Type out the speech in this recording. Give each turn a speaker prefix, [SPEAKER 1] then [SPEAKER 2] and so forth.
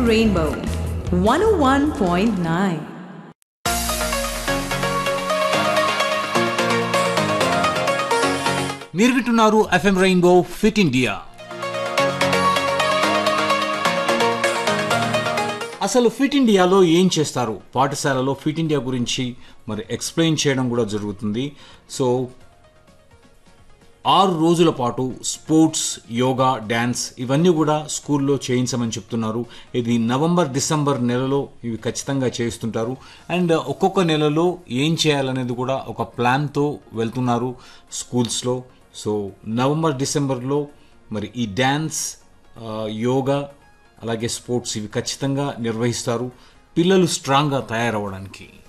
[SPEAKER 1] Rainbow 101.9.
[SPEAKER 2] మీరు వింటున్నారు FM rainbow fit India అసలు ఫిట్ ఇండియాలో ఏం చేస్తారు పాఠశాలలో ఫిట్ ఇండియా గురించి మరి ఎక్స్ప్లెయిన్ చేయడం కూడా జరుగుతుంది సో ఆరు రోజుల పాటు స్పోర్ట్స్ యోగా డ్యాన్స్ ఇవన్నీ కూడా స్కూల్లో చేయించమని చెప్తున్నారు ఇది నవంబర్ డిసెంబర్ నెలలో ఇవి ఖచ్చితంగా చేస్తుంటారు అండ్ ఒక్కొక్క నెలలో ఏం చేయాలనేది కూడా ఒక ప్లాన్తో వెళ్తున్నారు స్కూల్స్లో సో నవంబర్ డిసెంబర్లో మరి ఈ డ్యాన్స్ ఆ, యోగా అలాగే స్పోర్ట్స్ ఇవి ఖచ్చితంగా నిర్వహిస్తారు పిల్లలు స్ట్రాంగ్గా తయారవడానికి